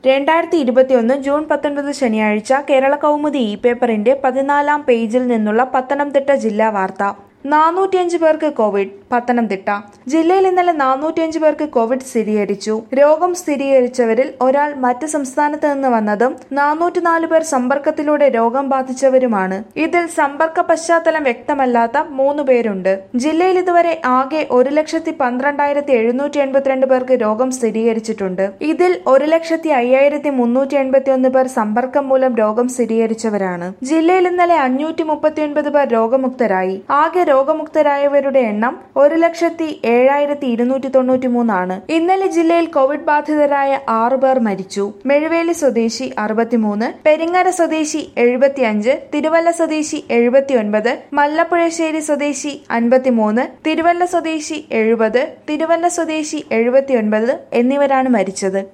രണ്ടായിരത്തി ഇരുപത്തിയൊന്ന് ജൂൺ പത്തൊൻപത് ശനിയാഴ്ച കേരള കൗമുദി ഇ പേപ്പറിന്റെ പതിനാലാം പേജിൽ നിന്നുള്ള പത്തനംതിട്ട ജില്ലാ വാർത്ത നാനൂറ്റിയഞ്ച് പേർക്ക് കോവിഡ് പത്തനംതിട്ട ജില്ലയിൽ ഇന്നലെ നാനൂറ്റിയഞ്ച് പേർക്ക് കോവിഡ് സ്ഥിരീകരിച്ചു രോഗം സ്ഥിരീകരിച്ചവരിൽ ഒരാൾ മറ്റ് സംസ്ഥാനത്ത് നിന്ന് വന്നതും നാനൂറ്റിനാല് പേർ സമ്പർക്കത്തിലൂടെ രോഗം ബാധിച്ചവരുമാണ് ഇതിൽ സമ്പർക്ക പശ്ചാത്തലം വ്യക്തമല്ലാത്ത മൂന്ന് പേരുണ്ട് ജില്ലയിൽ ഇതുവരെ ആകെ ഒരു ലക്ഷത്തി പന്ത്രണ്ടായിരത്തി എഴുന്നൂറ്റി എൺപത്തിരണ്ട് പേർക്ക് രോഗം സ്ഥിരീകരിച്ചിട്ടുണ്ട് ഇതിൽ ഒരു ലക്ഷത്തി അയ്യായിരത്തി മുന്നൂറ്റി എൺപത്തി ഒന്ന് പേർ സമ്പർക്കം മൂലം രോഗം സ്ഥിരീകരിച്ചവരാണ് ജില്ലയിൽ ഇന്നലെ അഞ്ഞൂറ്റി മുപ്പത്തിയൊൻപത് പേർ രോഗമുക്തരായി ആകെ രോഗമുക്തരായവരുടെ എണ്ണം ഒരു ലക്ഷത്തി ഏഴായിരത്തി ഇരുന്നൂറ്റി തൊണ്ണൂറ്റി മൂന്നാണ് ഇന്നലെ ജില്ലയിൽ കോവിഡ് ബാധിതരായ ആറു പേർ മരിച്ചു മെഴുവേലി സ്വദേശി അറുപത്തിമൂന്ന് പെരിങ്ങര സ്വദേശി എഴുപത്തിയഞ്ച് തിരുവല്ല സ്വദേശി എഴുപത്തിയൊൻപത് മല്ലപ്പുഴശ്ശേരി സ്വദേശി അൻപത്തിമൂന്ന് തിരുവല്ല സ്വദേശി എഴുപത് തിരുവല്ല സ്വദേശി എഴുപത്തിയൊൻപത് എന്നിവരാണ് മരിച്ചത്